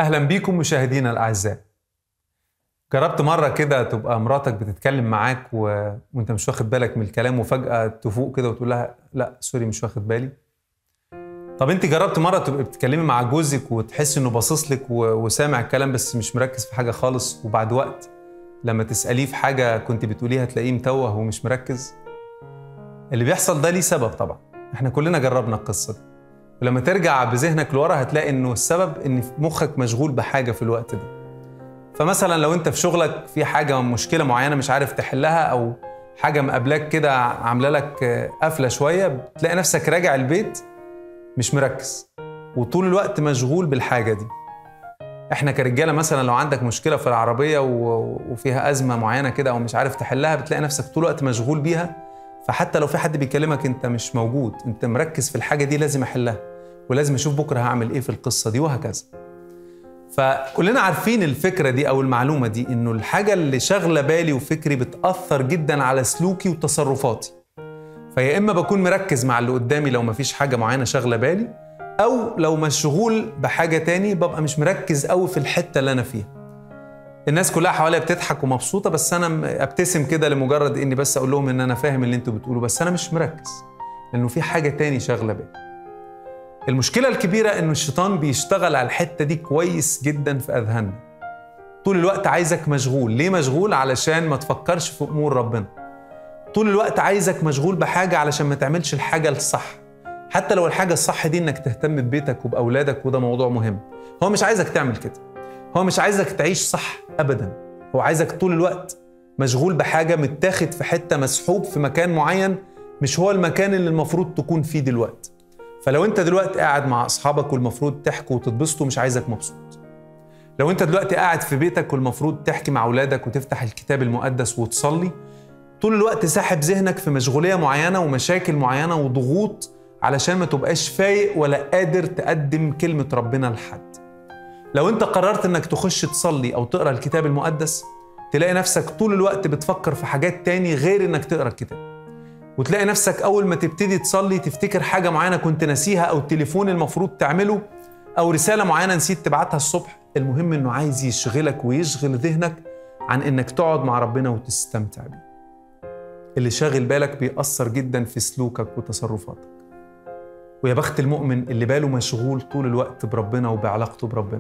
اهلا بيكم مشاهدينا الاعزاء جربت مره كده تبقى مراتك بتتكلم معاك و... وانت مش واخد بالك من الكلام وفجاه تفوق كده وتقول لها لا سوري مش واخد بالي طب انت جربت مره تبقى بتتكلمي مع جوزك وتحسي انه باصص لك و... وسامع الكلام بس مش مركز في حاجه خالص وبعد وقت لما تساليه في حاجه كنت بتقوليها تلاقيه متوه ومش مركز اللي بيحصل ده ليه سبب طبعا احنا كلنا جربنا القصه دي ولما ترجع بذهنك لورا هتلاقي انه السبب ان مخك مشغول بحاجه في الوقت ده فمثلا لو انت في شغلك في حاجه مشكله معينه مش عارف تحلها او حاجه مقابلاك كده عامله لك قفله شويه بتلاقي نفسك راجع البيت مش مركز وطول الوقت مشغول بالحاجه دي احنا كرجاله مثلا لو عندك مشكله في العربيه وفيها ازمه معينه كده او مش عارف تحلها بتلاقي نفسك طول الوقت مشغول بيها فحتى لو في حد بيكلمك انت مش موجود انت مركز في الحاجه دي لازم احلها ولازم اشوف بكره هعمل ايه في القصه دي وهكذا فكلنا عارفين الفكره دي او المعلومه دي انه الحاجه اللي شاغله بالي وفكري بتاثر جدا على سلوكي وتصرفاتي فيا اما بكون مركز مع اللي قدامي لو مفيش حاجه معينه شاغله بالي او لو مشغول بحاجه تاني ببقى مش مركز قوي في الحته اللي انا فيها الناس كلها حواليا بتضحك ومبسوطه بس انا ابتسم كده لمجرد اني بس اقول لهم ان انا فاهم اللي انتوا بتقولوا بس انا مش مركز لانه في حاجه تاني شاغله بالي المشكله الكبيره انه الشيطان بيشتغل على الحته دي كويس جدا في اذهاننا طول الوقت عايزك مشغول ليه مشغول علشان ما تفكرش في امور ربنا طول الوقت عايزك مشغول بحاجه علشان ما تعملش الحاجه الصح حتى لو الحاجه الصح دي انك تهتم ببيتك وباولادك وده موضوع مهم هو مش عايزك تعمل كده هو مش عايزك تعيش صح ابدا هو عايزك طول الوقت مشغول بحاجه متاخد في حته مسحوب في مكان معين مش هو المكان اللي المفروض تكون فيه دلوقتي فلو انت دلوقتي قاعد مع اصحابك والمفروض تحكوا وتتبسطوا مش عايزك مبسوط لو انت دلوقتي قاعد في بيتك والمفروض تحكي مع اولادك وتفتح الكتاب المقدس وتصلي طول الوقت ساحب ذهنك في مشغوليه معينه ومشاكل معينه وضغوط علشان ما تبقاش فايق ولا قادر تقدم كلمه ربنا لحد لو انت قررت انك تخش تصلي او تقرا الكتاب المقدس تلاقي نفسك طول الوقت بتفكر في حاجات تاني غير انك تقرا الكتاب وتلاقي نفسك أول ما تبتدي تصلي تفتكر حاجة معينة كنت ناسيها أو التليفون المفروض تعمله أو رسالة معينة نسيت تبعتها الصبح المهم إنه عايز يشغلك ويشغل ذهنك عن إنك تقعد مع ربنا وتستمتع بيه اللي شاغل بالك بيأثر جدا في سلوكك وتصرفاتك ويا بخت المؤمن اللي باله مشغول طول الوقت بربنا وبعلاقته بربنا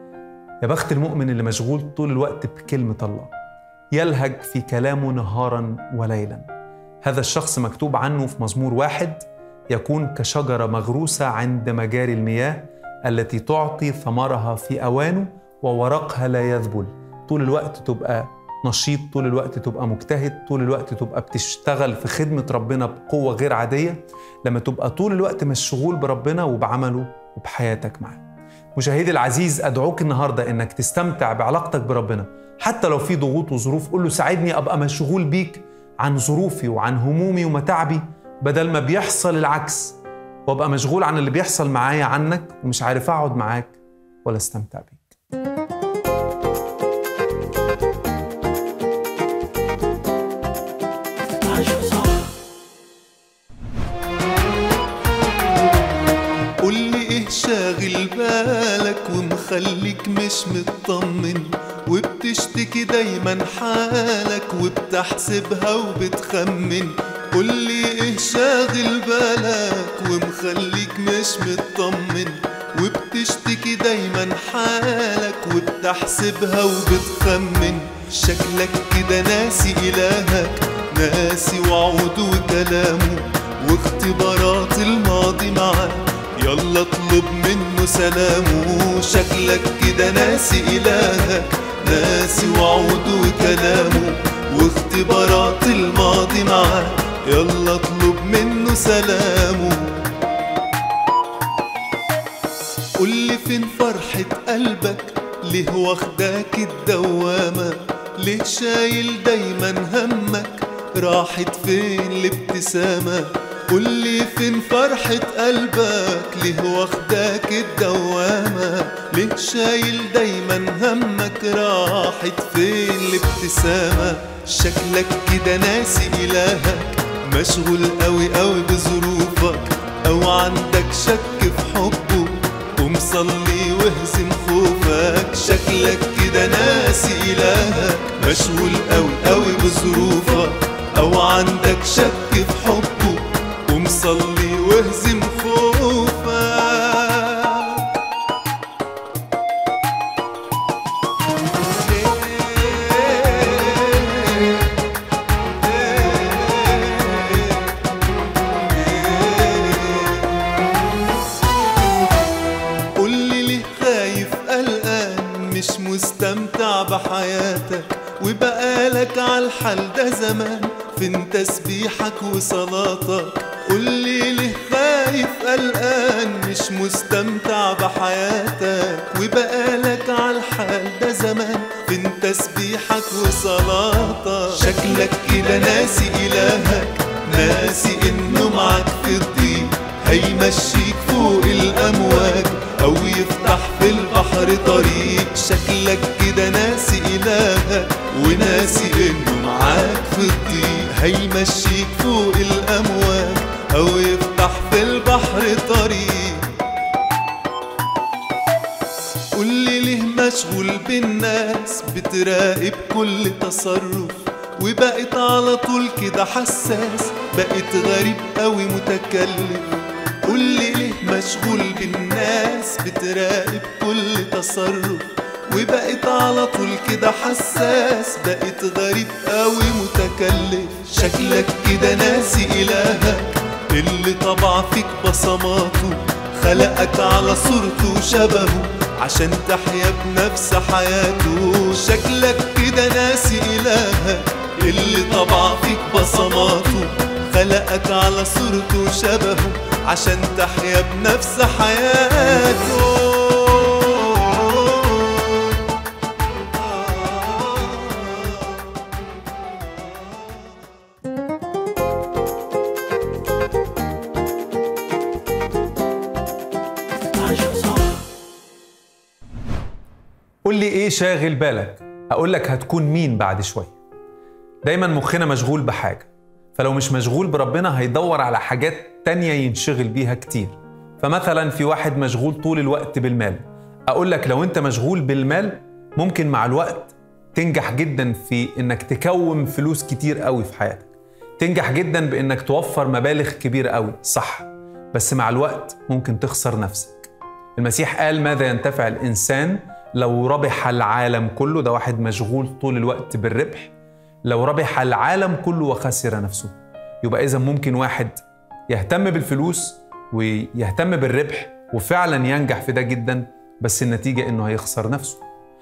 يا بخت المؤمن اللي مشغول طول الوقت بكلمة الله يلهج في كلامه نهارا وليلا هذا الشخص مكتوب عنه في مزمور واحد يكون كشجرة مغروسة عند مجاري المياه التي تعطي ثمرها في أوانه وورقها لا يذبل طول الوقت تبقى نشيط طول الوقت تبقى مجتهد طول الوقت تبقى بتشتغل في خدمة ربنا بقوة غير عادية لما تبقى طول الوقت مشغول بربنا وبعمله وبحياتك معاه مشاهدي العزيز أدعوك النهاردة إنك تستمتع بعلاقتك بربنا حتى لو في ضغوط وظروف قول له ساعدني أبقى مشغول بيك عن ظروفي وعن همومي ومتاعبي بدل ما بيحصل العكس وابقى مشغول عن اللي بيحصل معايا عنك ومش عارف اقعد معاك ولا استمتع بيك قولي ايه شاغل بالك ومخليك مش مطمن وبتشتكي دايما حالك وبتحسبها وبتخمن قولي ايه شاغل بالك ومخليك مش مطمن وبتشتكي دايما حالك وبتحسبها وبتخمن شكلك كده ناسي إلهك ناسي وعوده وكلامه واختبارات الماضي معاه يلا اطلب منه سلامه شكلك كده ناسي إلهك ناسي وعوده وكلامه واختبارات الماضي معاه يلا اطلب منه سلامه قولي فين فرحة قلبك ليه واخداك الدوامة ليه شايل دايما همك راحت فين الابتسامة قولي فين فرحة قلبك ليه واخداك الدوامة ليه شايل دايما همك راحت فين الابتسامة شكلك كده ناسي إلهك مشغول قوي قوي بظروفك أو عندك شك في حبه قوم صلي واهزم خوفك شكلك كده ناسي إلهك مشغول قوي قوي بظروفك أو عندك شك في حبه ومصلي واهزم خوفك قولي ليه خايف قلقان مش مستمتع بحياتك وبقالك عالحال ده زمان فين تسبيحك وصلاتك قولي ليه خايف قلقان مش مستمتع بحياتك وبقالك عالحال ده زمان فين تسبيحك وصلاتك شكلك كده ناسي إلهك ناسي إنه معاك في الضيق هيمشيك فوق الأمواج أو يفتح في البحر طريق شكلك كده ناسي إلهك وناسي إنه معاك في الضيق هيمشيك فوق الأمواج أو يفتح في البحر طريق قولي ليه مشغول بالناس بتراقب كل تصرف وبقيت على طول كده حساس بقيت غريب قوي متكلف قولي ليه مشغول بالناس بتراقب كل تصرف وبقيت على طول كده حساس بقيت غريب قوي متكلف شكلك كده ناسي إلهك اللي طبع فيك بصماته خلقك على صورته وشبهه عشان تحيا بنفس حياته شكلك كده ناسي إلهك اللي طبع فيك بصماته خلقك على صورته وشبهه عشان تحيا بنفس حياته قول لي ايه شاغل بالك اقول لك هتكون مين بعد شويه دايما مخنا مشغول بحاجه فلو مش مشغول بربنا هيدور على حاجات تانية ينشغل بيها كتير فمثلا في واحد مشغول طول الوقت بالمال اقول لك لو انت مشغول بالمال ممكن مع الوقت تنجح جدا في انك تكون فلوس كتير قوي في حياتك تنجح جدا بانك توفر مبالغ كبيرة قوي صح بس مع الوقت ممكن تخسر نفسك المسيح قال ماذا ينتفع الانسان لو ربح العالم كله ده واحد مشغول طول الوقت بالربح لو ربح العالم كله وخسر نفسه يبقى اذا ممكن واحد يهتم بالفلوس ويهتم بالربح وفعلا ينجح في ده جدا بس النتيجة انه هيخسر نفسه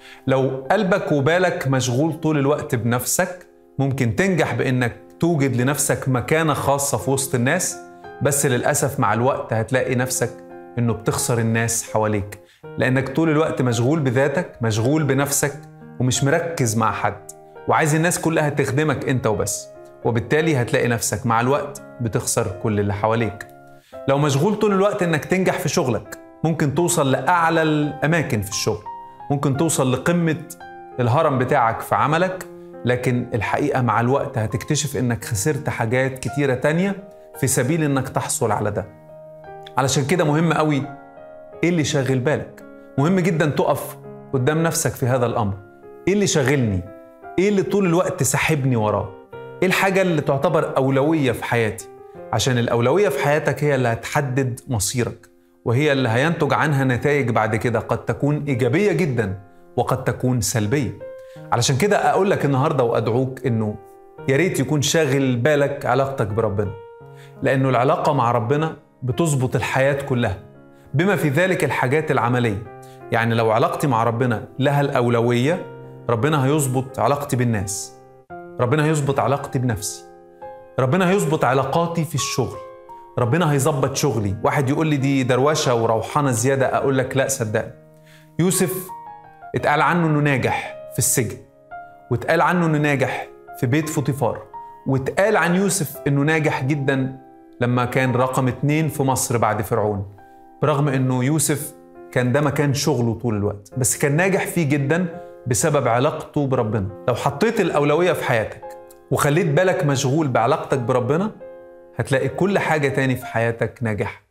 لو قلبك وبالك مشغول طول الوقت بنفسك ممكن تنجح بانك توجد لنفسك مكانة خاصة في وسط الناس بس للأسف مع الوقت هتلاقي نفسك انه بتخسر الناس حواليك لانك طول الوقت مشغول بذاتك مشغول بنفسك ومش مركز مع حد وعايز الناس كلها تخدمك انت وبس وبالتالي هتلاقي نفسك مع الوقت بتخسر كل اللي حواليك لو مشغول طول الوقت انك تنجح في شغلك ممكن توصل لأعلى الأماكن في الشغل ممكن توصل لقمة الهرم بتاعك في عملك لكن الحقيقة مع الوقت هتكتشف انك خسرت حاجات كتيرة تانية في سبيل انك تحصل على ده علشان كده مهم قوي ايه اللي شاغل بالك مهم جدا تقف قدام نفسك في هذا الامر ايه اللي شاغلني ايه اللي طول الوقت ساحبني وراه ايه الحاجه اللي تعتبر اولويه في حياتي عشان الاولويه في حياتك هي اللي هتحدد مصيرك وهي اللي هينتج عنها نتائج بعد كده قد تكون ايجابيه جدا وقد تكون سلبيه علشان كده اقول لك النهارده وادعوك انه يا ريت يكون شاغل بالك علاقتك بربنا لانه العلاقه مع ربنا بتظبط الحياه كلها بما في ذلك الحاجات العمليه يعني لو علاقتي مع ربنا لها الاولويه ربنا هيظبط علاقتي بالناس ربنا هيظبط علاقتي بنفسي ربنا هيظبط علاقاتي في الشغل ربنا هيظبط شغلي واحد يقول لي دي دروشه وروحانه زياده اقول لك لا صدقني يوسف اتقال عنه انه ناجح في السجن واتقال عنه انه ناجح في بيت فوطيفار واتقال عن يوسف انه ناجح جدا لما كان رقم اتنين في مصر بعد فرعون برغم انه يوسف كان ده مكان شغله طول الوقت بس كان ناجح فيه جدا بسبب علاقته بربنا لو حطيت الأولوية في حياتك وخليت بالك مشغول بعلاقتك بربنا هتلاقي كل حاجة تاني في حياتك ناجحة